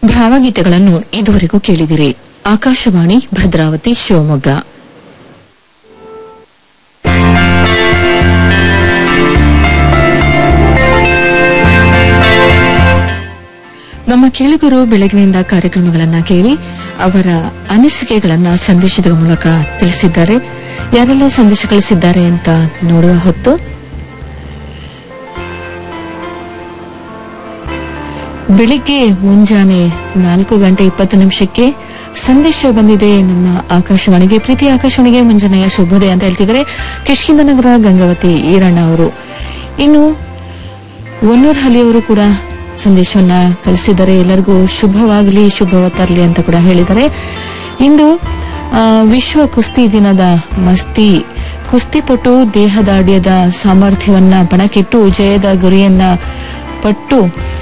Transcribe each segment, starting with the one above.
ಭಾವಗೀತೆಗಳನ್ನು ಇದುವರೆಗೂ ಕೇಳಿದಿರಿ ಆಕಾಶವಾಣಿ ಭದ್ರಾವತಿ ಶಿವಮೊಗ್ಗ ನಮ್ಮ ಕೇಳುಗರು ಬೆಳಗಿನಿಂದ ಕಾರ್ಯಕ್ರಮಗಳನ್ನ ಕೇಳಿ ಅವರ ಅನಿಸಿಕೆಗಳನ್ನ ಸಂದೇಶದ ಮೂಲಕ ತಿಳಿಸಿದ್ದಾರೆ ಯಾರೆಲ್ಲ ಸಂದೇಶ ಕಳಿಸಿದ್ದಾರೆ ಅಂತ ನೋಡುವ ಹೊತ್ತು ಬೆಳಿಗ್ಗೆ ಮುಂಜಾನೆ ನಾಲ್ಕು ಗಂಟೆ ಇಪ್ಪತ್ತು ನಿಮಿಷಕ್ಕೆ ಸಂದೇಶ ಬಂದಿದೆ ನಮ್ಮ ಆಕಾಶವಾಣಿಗೆ ಪ್ರೀತಿ ಆಕಾಶವಾಣಿಗೆ ಮುಂಜಾನೆಯ ಶುಭೋದಯ ಅಂತ ಹೇಳ್ತಿದ್ದಾರೆ ಕಿಷ್ಕಿಂದ ನಗರ ಗಂಗಾವತಿ ಈರಣ್ಣ ಅವರು ಇನ್ನು ಒನ್ನೂರ್ ಹಲಿಯವರು ಕೂಡ ಸಂದೇಶವನ್ನ ಕಳಿಸಿದ್ದಾರೆ ಎಲ್ಲರಿಗೂ ಶುಭವಾಗಲಿ ಶುಭವ ತರಲಿ ಅಂತ ಕೂಡ ಹೇಳಿದ್ದಾರೆ ಇಂದು ಆ, ವಿಶ್ವ ಕುಸ್ತಿ ದಿನದ ಮಸ್ತಿ ಕುಸ್ತಿಪಟು ದೇಹದಾಡ್ಯದ ಸಾಮರ್ಥ್ಯವನ್ನ ಪಣಕ್ಕಿಟ್ಟು ಜಯದ ಗುರಿಯನ್ನ ಪಟ್ಟು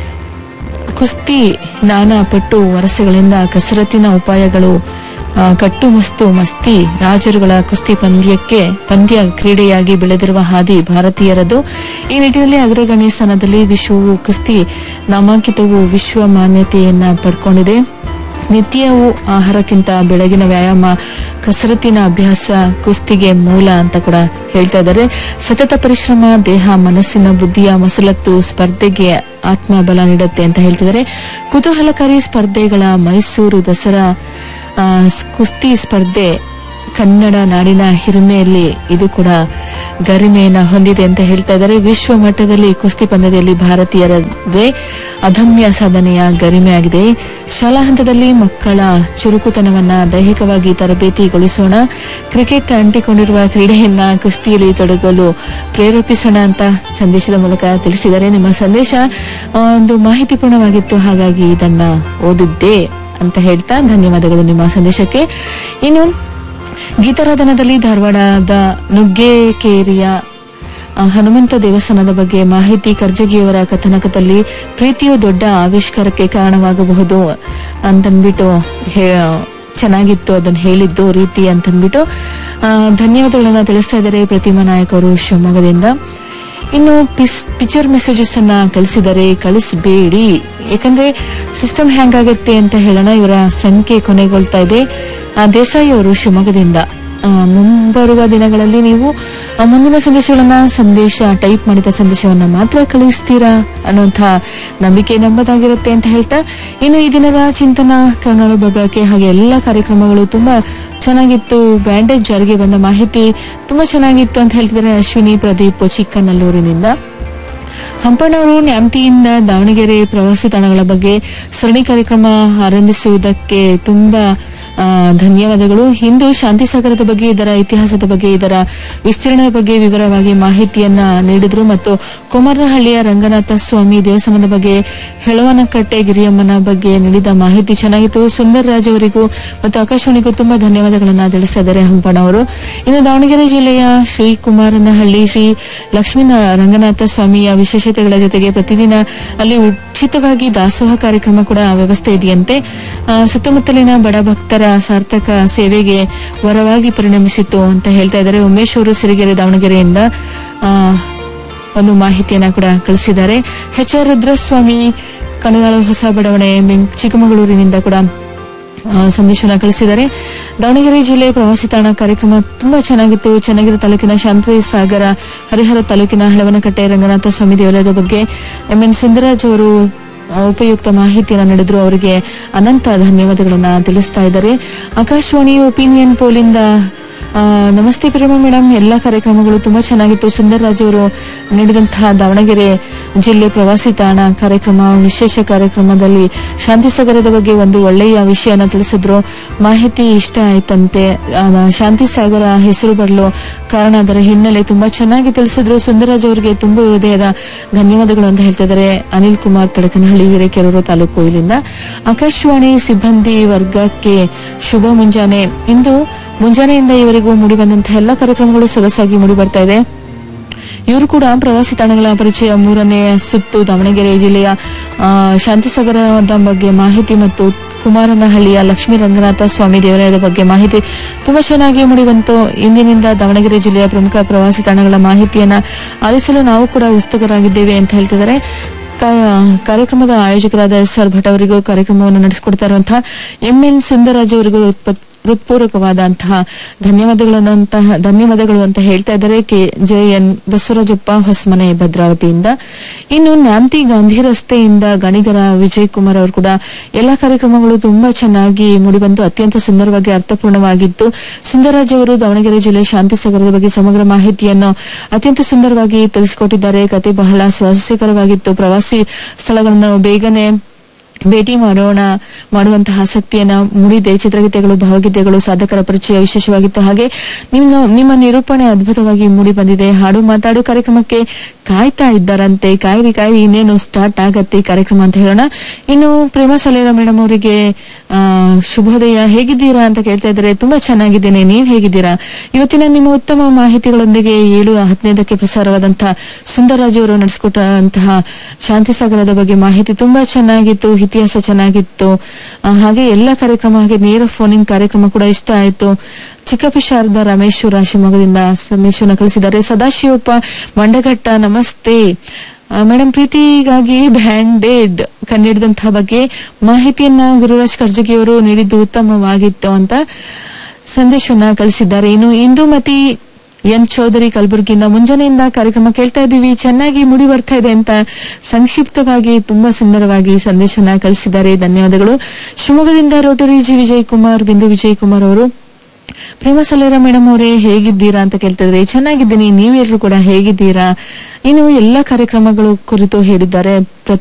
ಕುಸ್ತಿ ನಾನಾ ಪಟ್ಟು ವರಸೆಗಳಿಂದ ಕಸರತ್ತಿನ ಉಪಾಯಗಳು ಆ, ಕಟ್ಟುಮಸ್ತು ಮಸ್ತಿ ರಾಜರುಗಳ ಕುಸ್ತಿ ಪಂದ್ಯಕ್ಕೆ ಪಂದ್ಯ ಕ್ರೀಡೆಯಾಗಿ ಬೆಳೆದಿರುವ ಹಾದಿ ಭಾರತೀಯರದು ಈ ನಿಟ್ಟಿನಲ್ಲಿ ಅಗ್ರಗಣ್ಯ ಸ್ಥಾನದಲ್ಲಿ ವಿಶ್ವವು ಕುಸ್ತಿ ನಾಮಾಂಕಿತವು ವಿಶ್ವ ಮಾನ್ಯತೆಯನ್ನ ಪಡ್ಕೊಂಡಿದೆ ನಿತ್ಯವೂ ಆಹಾರಕ್ಕಿಂತ ಬೆಳಗಿನ ವ್ಯಾಯಾಮ ಕಸರತ್ತಿನ ಅಭ್ಯಾಸ ಕುಸ್ತಿಗೆ ಮೂಲ ಅಂತ ಕೂಡ ಹೇಳ್ತಾ ಇದ್ದಾರೆ ಸತತ ಪರಿಶ್ರಮ ದೇಹ ಮನಸ್ಸಿನ ಬುದ್ಧಿಯ ಮಸಲತ್ತು ಸ್ಪರ್ಧೆಗೆ ಆತ್ಮಬಲ ನೀಡುತ್ತೆ ಅಂತ ಹೇಳ್ತಿದ್ದಾರೆ ಕುತೂಹಲಕಾರಿ ಸ್ಪರ್ಧೆಗಳ ಮೈಸೂರು ದಸರಾ ಆ, ಸ್- ಕುಸ್ತಿ ಸ್ಪರ್ಧೆ ಕನ್ನಡ ನಾಡಿನ ಹಿರಿಮೆಯಲ್ಲಿ ಇದು ಕೂಡ ಗರಿಮೆಯನ್ನ ಹೊಂದಿದೆ ಅಂತ ಹೇಳ್ತಾ ಇದ್ದಾರೆ ವಿಶ್ವ ಮಟ್ಟದಲ್ಲಿ ಕುಸ್ತಿ ಪಂದ್ಯದಲ್ಲಿ ಭಾರತೀಯರದೇ ಅದಮ್ಯ ಸಾಧನೆಯ ಗರಿಮೆಯಾಗಿದೆ ಶಾಲಾ ಹಂತದಲ್ಲಿ ಮಕ್ಕಳ ಚುರುಕುತನವನ್ನ ದೈಹಿಕವಾಗಿ ತರಬೇತಿಗೊಳಿಸೋಣ ಕ್ರಿಕೆಟ್ ಅಂಟಿಕೊಂಡಿರುವ ಕ್ರೀಡೆಯನ್ನ ಕುಸ್ತಿಯಲ್ಲಿ ತೊಡಗಲು ಪ್ರೇರೇಪಿಸೋಣ ಅಂತ ಸಂದೇಶದ ಮೂಲಕ ತಿಳಿಸಿದ್ದಾರೆ ನಿಮ್ಮ ಸಂದೇಶ ಆ, ಒಂದು ಮಾಹಿತಿಪೂರ್ಣವಾಗಿತ್ತು ಹಾಗಾಗಿ ಇದನ್ನ ಓದಿದ್ದೆ ಅಂತ ಹೇಳ್ತಾ ಧನ್ಯವಾದಗಳು ನಿಮ್ಮ ಸಂದೇಶಕ್ಕೆ ಇನ್ನು ಗೀತಾರಾಧನದಲ್ಲಿ ಧಾರವಾಡದ ನುಗ್ಗೇಕೇರಿಯ ಆ, ಹನುಮಂತ ದೇವಸ್ಥಾನದ ಬಗ್ಗೆ ಮಾಹಿತಿ ಕರ್ಜಗಿಯವರ ಕಥನಕದಲ್ಲಿ ಪ್ರೀತಿಯು ದೊಡ್ಡ ಆವಿಷ್ಕಾರಕ್ಕೆ ಕಾರಣವಾಗಬಹುದು ಅಂತನ್ಬಿಟ್ಟು ಹೇ- ಚೆನ್ನಾಗಿತ್ತು ಅದನ್ನ ಹೇಳಿದ್ದು ರೀತಿ ಅಂತನ್ಬಿಟ್ಟು ಆ, ಧನ್ಯವಾದಗಳನ್ನ ತಿಳಿಸ್ತಾ ಇದ್ದಾರೆ ಪ್ರತಿಮಾ ನಾಯಕ್ ಅವರು ಶಿವಮೊಗ್ಗದಿಂದ ಇನ್ನು ಪಿಸ್ ಪಿಕ್ಚರ್ ಮೆಸೇಜಸ್ ಅನ್ನ ಕಳಿಸಿದರೆ ಕಳಿಸಬೇಡಿ ಯಾಕಂದ್ರೆ ಸಿಸ್ಟಮ್ ಹ್ಯಾಂಗ್ ಆಗುತ್ತೆ ಅಂತ ಹೇಳೋಣ ಇವರ ಸಂಖ್ಯೆ ಕೊನೆಗೊಳ್ತಾ ಇದೆ ಆ, ದೇಸಾಯಿ ಅವರು ಶಿವಮೊಗ್ಗದಿಂದ ಆ, ಮುಂಬರುವ ದಿನಗಳಲ್ಲಿ ನೀವು ಆ, ಮುಂದಿನ ಸಂದೇಶಗಳನ್ನ ಸಂದೇಶ ಟೈಪ್ ಮಾಡಿದ ಸಂದೇಶವನ್ನ ಮಾತ್ರ ಕಳುಹಿಸ್ತೀರಾ ಅನ್ನುವಂಥ ನಂಬಿಕೆ ನಂಬದಾಗಿರುತ್ತೆ ಅಂತ ಹೇಳ್ತಾ ಇನ್ನು ಈ ದಿನದ ಚಿಂತನ ಕರ್ನಾಟಕ ಬಳಕೆ ಹಾಗೆ ಎಲ್ಲ ಕಾರ್ಯಕ್ರಮಗಳು ತುಂಬಾ ಚೆನ್ನಾಗಿತ್ತು ಬ್ಯಾಂಡೇಜ್ ಜಾರಿಗೆ ಬಂದ ಮಾಹಿತಿ ತುಂಬಾ ಚೆನ್ನಾಗಿತ್ತು ಅಂತ ಹೇಳ್ತಿದ್ದಾರೆ ಅಶ್ವಿನಿ ಪ್ರದೀಪ್ ಚಿಕ್ಕನಲ್ಲೂರಿನಿಂದ ಹಂಪಣ್ಣವರು ನ್ಯಾಮತಿಯಿಂದ ದಾವಣಗೆರೆ ಪ್ರವಾಸಿ ತಾಣಗಳ ಬಗ್ಗೆ ಸರಣಿ ಕಾರ್ಯಕ್ರಮ ಆರಂಭಿಸುವುದಕ್ಕೆ ತುಂಬಾ ಆ, ಧನ್ಯವಾದಗಳು ಇಂದು ಶಾಂತಿ ಸಾಗರದ ಬಗ್ಗೆ ಇದರ ಇತಿಹಾಸದ ಬಗ್ಗೆ ಇದರ ವಿಸ್ತೀರ್ಣದ ಬಗ್ಗೆ ವಿವರವಾಗಿ ಮಾಹಿತಿಯನ್ನ ನೀಡಿದ್ರು ಮತ್ತು ಕುಮಾರನಹಳ್ಳಿಯ ರಂಗನಾಥ ಸ್ವಾಮಿ ದೇವಸ್ಥಾನದ ಬಗ್ಗೆ ಹೆಳವನಕಟ್ಟೆ ಗಿರಿಯಮ್ಮನ ಬಗ್ಗೆ ನೀಡಿದ ಮಾಹಿತಿ ಚೆನ್ನಾಗಿತ್ತು ಸುಂದರ್ ರಾಜ್ ಅವರಿಗೂ ಮತ್ತು ಆಕಾಶವಾಣಿಗೂ ತುಂಬಾ ಧನ್ಯವಾದಗಳನ್ನ ತಿಳಿಸ್ತಾ ಇದ್ದಾರೆ ಹಂಪಣ್ಣವರು ಇನ್ನು ದಾವಣಗೆರೆ ಜಿಲ್ಲೆಯ ಶ್ರೀ ಕುಮಾರನಹಳ್ಳಿ ಶ್ರೀ ಲಕ್ಷ್ಮೀ ನ- ರಂಗನಾಥ ಸ್ವಾಮಿಯ ವಿಶೇಷತೆಗಳ ಜೊತೆಗೆ ಪ್ರತಿದಿನ ಅಲ್ಲಿ ಉಚಿತವಾಗಿ ದಾಸೋಹ ಕಾರ್ಯಕ್ರಮ ಕೂಡ ವ್ಯವಸ್ಥೆ ಇದೆಯಂತೆ ಆ, ಸುತ್ತಮುತ್ತಲಿನ ಬಡ ಭಕ್ತರ ಸಾರ್ಥಕ ಸೇವೆಗೆ ವರವಾಗಿ ಪರಿಣಮಿಸಿತು ಅಂತ ಹೇಳ್ತಾ ಇದ್ದಾರೆ ಉಮೇಶ್ ಅವರು ಸಿರಿಗೆರೆ ದಾವಣಗೆರೆಯಿಂದ ಆ, ಒಂದು ಮಾಹಿತಿಯನ್ನ ಕೂಡ ಕಳಿಸಿದ್ದಾರೆ ಎಚ್ ಆರ್ ರುದ್ರಸ್ವಾಮಿ ಕಣಗಾಲ ಹೊಸ ಬಡಾವಣೆ ಬೆಂ- ಚಿಕ್ಕಮಗಳೂರಿನಿಂದ ಕೂಡ ಆ, ಸಂದೇಶವನ್ನ ಕಳಿಸಿದ್ದಾರೆ ದಾವಣಗೆರೆ ಜಿಲ್ಲೆ ಪ್ರವಾಸಿ ತಾಣ ಕಾರ್ಯಕ್ರಮ ತುಂಬಾ ಚೆನ್ನಾಗಿತ್ತು ಚನ್ನಗಿರಿ ತಾಲೂಕಿನ ಶಾಂತಿ ಸಾಗರ ಹರಿಹರ ತಾಲೂಕಿನ ಹಳವನಕಟ್ಟೆ ರಂಗನಾಥ ಸ್ವಾಮಿ ದೇವಾಲಯದ ಬಗ್ಗೆ ಎಂ ಎನ್ ಸುಂದರರಾಜ್ ಅವರು ಆ, ಉಪಯುಕ್ತ ಮಾಹಿತಿಯನ್ನು ನೀಡಿದ್ರು ಅವರಿಗೆ ಅನಂತ ಧನ್ಯವಾದಗಳನ್ನ ತಿಳಿಸ್ತಾ ಇದ್ದಾರೆ ಆಕಾಶವಾಣಿ ಒಪಿನಿಯನ್ ಪೋಲಿಂದ ಆ, ನಮಸ್ತೆ ಪ್ರೇಮ ಮೇಡಮ್ ಎಲ್ಲ ಕಾರ್ಯಕ್ರಮಗಳು ತುಂಬಾ ಚೆನ್ನಾಗಿತ್ತು ಸುಂದರ್ರಾಜ್ ಅವರು ನೀಡಿದಂತಹ ದಾವಣಗೆರೆ ಜಿಲ್ಲೆ ಪ್ರವಾಸಿ ತಾಣ ಕಾರ್ಯಕ್ರಮ ವಿಶೇಷ ಕಾರ್ಯಕ್ರಮದಲ್ಲಿ ಶಾಂತಿಸಾಗರದ ಬಗ್ಗೆ ಒಂದು ಒಳ್ಳೆಯ ವಿಷಯನ ತಿಳಿಸಿದ್ರು ಮಾಹಿತಿ ಇಷ್ಟ ಆಯ್ತಂತೆ ಆ, ಶಾಂತಿಸಾಗರ ಹೆಸರು ಬರಲು ಕಾರಣ ಅದರ ಹಿನ್ನೆಲೆ ತುಂಬಾ ಚೆನ್ನಾಗಿ ತಿಳಿಸಿದ್ರು ಸುಂದರರಾಜ್ ಅವರಿಗೆ ತುಂಬ ಹೃದಯದ ಧನ್ಯವಾದಗಳು ಅಂತ ಹೇಳ್ತಾ ಇದ್ದಾರೆ ಅನಿಲ್ ಕುಮಾರ್ ತಡಕನಹಳ್ಳಿ ಹಿರೇಕೆರೂರು ತಾಲೂಕು ಇಲ್ಲಿಂದ ಆಕಾಶವಾಣಿ ಸಿಬ್ಬಂದಿ ವರ್ಗಕ್ಕೆ ಶುಭ ಮುಂಜಾನೆ ಇಂದು ಮುಂಜಾನೆಯಿಂದ ಇವರಿಗೂ ಮೂಡಿ ಬಂದಂತಹ ಎಲ್ಲ ಕಾರ್ಯಕ್ರಮಗಳು ಸೊಗಸಾಗಿ ಮೂಡಿ ಬರ್ತಾ ಇದೆ ಇವರು ಕೂಡ ಪ್ರವಾಸಿ ತಾಣಗಳ ಪರಿಚಯ ಮೂರನೇ ಸುತ್ತು ದಾವಣಗೆರೆ ಜಿಲ್ಲೆಯ ಆ, ಶಾಂತಿಸಾಗರದ ಬಗ್ಗೆ ಮಾಹಿತಿ ಮತ್ತು ಕುಮಾರನಹಳ್ಳಿಯ ಲಕ್ಷ್ಮೀ ರಂಗನಾಥ ಸ್ವಾಮಿ ದೇವಾಲಯದ ಬಗ್ಗೆ ಮಾಹಿತಿ ತುಂಬಾ ಚೆನ್ನಾಗಿ ಮೂಡಿಬಂತು ಇಂದಿನಿಂದ ದಾವಣಗೆರೆ ಜಿಲ್ಲೆಯ ಪ್ರಮುಖ ಪ್ರವಾಸಿ ತಾಣಗಳ ಮಾಹಿತಿಯನ್ನ ಆಲಿಸಲು ನಾವು ಕೂಡ ಉತ್ಸುಕರಾಗಿದ್ದೇವೆ ಅಂತ ಹೇಳ್ತಿದ್ದಾರೆ ಕಾ- ಕಾರ್ಯಕ್ರಮದ ಆಯೋಜಕರಾದ ಎಸ್ ಆರ್ ಭಟ್ ಅವರಿಗೂ ಕಾರ್ಯಕ್ರಮವನ್ನು ನಡೆಸಿಕೊಡ್ತಾ ಇರುವಂತಹ ಎಂ ಎನ್ ಸುಂದರರಾಜ್ ಅವರಿಗೂ ಹೃತ್ಪ- ಹೃತ್ಪೂರ್ವಕವಾದಂತಹ ಧನ್ಯವಾದಗಳನ್ನು ಅಂತಹ ಧನ್ಯವಾದಗಳು ಅಂತ ಹೇಳ್ತಾ ಇದ್ದಾರೆ K J N Basavarajappa Hosamane ಭದ್ರಾವತಿಯಿಂದ ಇನ್ನು ನ್ಯಾಮ್ತಿ ಗಾಂಧಿ ರಸ್ತೆಯಿಂದ ಗಣಿಗರ ವಿಜಯ್ ಕುಮಾರ್ ಅವರು ಕೂಡ ಎಲ್ಲಾ ಕಾರ್ಯಕ್ರಮಗಳು ತುಂಬಾ ಚೆನ್ನಾಗಿ ಮೂಡಿಬಂದು ಅತ್ಯಂತ ಸುಂದರವಾಗಿ ಅರ್ಥಪೂರ್ಣವಾಗಿತ್ತು ಸುಂದರರಾಜ್ ಅವರು ದಾವಣಗೆರೆ ಜಿಲ್ಲೆ ಶಾಂತಿ ಸಾಗರದ ಬಗ್ಗೆ ಸಮಗ್ರ ಮಾಹಿತಿಯನ್ನು ಅತ್ಯಂತ ಸುಂದರವಾಗಿ ತಿಳಿಸಿಕೊಟ್ಟಿದ್ದಾರೆ ಕತೆ ಬಹಳ ಸ್ವಾರಸ್ಯಕರವಾಗಿತ್ತು ಪ್ರವಾಸಿ ಸ್ಥಳಗಳನ್ನು ಬೇಗನೆ ಭೇಟಿ ಮಾಡೋಣ ಮಾಡುವಂತಹ ಆಸಕ್ತಿಯನ್ನ ಮೂಡಿದೆ ಚಿತ್ರಗೀತೆಗಳು ಭಾವಗೀತೆಗಳು ಸಾಧಕರ ಪರಿಚಯ ವಿಶೇಷವಾಗಿತ್ತು ಹಾಗೆ ನಿಮ್ಮ ನಿಮ್ಮ ನಿರೂಪಣೆ ಅದ್ಭುತವಾಗಿ ಮೂಡಿ ಬಂದಿದೆ ಹಾಡು ಮಾತಾಡು ಕಾರ್ಯಕ್ರಮಕ್ಕೆ ಕಾಯ್ತಾ ಇದ್ದಾರಂತೆ ಕಾಯಿರಿ ಕಾಯಿರಿ ಇನ್ನೇನು ಸ್ಟಾರ್ಟ್ ಆಗತ್ತೆ ಈ ಕಾರ್ಯಕ್ರಮ ಅಂತ ಹೇಳೋಣ ಇನ್ನು ಪ್ರೇಮ ಸಲೇರ ಮೇಡಮ್ ಅವರಿಗೆ ಆ, ಶುಭೋದಯ ಹೇಗಿದ್ದೀರಾ ಅಂತ ಕೇಳ್ತಾ ಇದ್ದಾರೆ ತುಂಬಾ ಚೆನ್ನಾಗಿದ್ದೇನೆ ನೀವ್ ಹೇಗಿದ್ದೀರಾ ಇವತ್ತಿನ ನಿಮ್ಮ ಉತ್ತಮ ಮಾಹಿತಿಗಳೊಂದಿಗೆ ಏಳು ಹದಿನೈದಕ್ಕೆ ಪ್ರಸಾರವಾದಂತಹ ಸುಂದರರಾಜ್ ಅವರು ನಡೆಸಿಕೊಟ್ಟಂತಹ ಶಾಂತಿ ಸಾಗರದ ಬಗ್ಗೆ ಮಾಹಿತಿ ತುಂಬಾ ಚೆನ್ನಾಗಿತ್ತು ಇತಿಹಾಸ ಚೆನ್ನಾಗಿತ್ತು ಆ, ಹಾಗೆ ಎಲ್ಲ ಕಾರ್ಯಕ್ರಮ ಹಾಗೆ ನೇರ ಫೋನಿಂಗ್ ಕಾರ್ಯಕ್ರಮ ಕೂಡ ಇಷ್ಟ ಆಯ್ತು ಚಿಕ್ಕಪ್ಪ ಶಾರದಾ ರಮೇಶ್ವರ ಶಿವಮೊಗ್ಗದಿಂದ ಸಂದೇಶವನ್ನು ಕಳಿಸಿದ್ದಾರೆ ಸದಾಶಿವಪ್ಪ ಮಂಡಘಟ್ಟ ನಮಸ್ತೆ ಮೇಡಮ್ ಪ್ರೀತಿಗಾಗಿ ಬ್ಯಾಂಡೇಡ್ ಕಂಡಿಡಿದಂತಹ ಬಗ್ಗೆ ಮಾಹಿತಿಯನ್ನ ಗುರುರಾಜ್ ಕರ್ಜಗಿ ಅವರು ನೀಡಿದ್ದು ಉತ್ತಮವಾಗಿತ್ತು ಅಂತ ಸಂದೇಶವನ್ನ ಕಳಿಸಿದ್ದಾರೆ ಇನ್ನು ಇಂದುಮತಿ ಎನ್ ಚೌಧರಿ ಕಲಬುರಗಿಯಿಂದ ಮುಂಜಾನೆಯಿಂದ ಕಾರ್ಯಕ್ರಮ ಕೇಳ್ತಾ ಇದ್ದೀವಿ ಚೆನ್ನಾಗಿ ಮುಡಿ ಬರ್ತಾ ಇದೆ ಅಂತ ಸಂಕ್ಷಿಪ್ತವಾಗಿ ತುಂಬಾ ಸುಂದರವಾಗಿ ಸಂದೇಶವನ್ನ ಕಳಿಸಿದ್ದಾರೆ ಧನ್ಯವಾದಗಳು ಶಿವಮೊಗ್ಗದಿಂದ ರೋಟರಿ ಜಿ ವಿಜಯ್ ಕುಮಾರ್ ಬಿಂದು ವಿಜಯ್ ಕುಮಾರ್ ಅವರು ಪ್ರೇಮ ಸಲೇರ ಮೇಡಮ್ ಅವರೇ ಹೇಗಿದ್ದೀರಾ ಅಂತ ಕೇಳ್ತಿದ್ರೆ ಚೆನ್ನಾಗಿದ್ದೀನಿ ನೀವೆಲ್ಲರೂ ಕೂಡ ಹೇಗಿದ್ದೀರಾ ಇನ್ನು ಎಲ್ಲ ಕಾರ್ಯಕ್ರಮಗಳು ಕುರಿತು ಹೇಳಿದ್ದಾರೆ ಪ್ರತಿ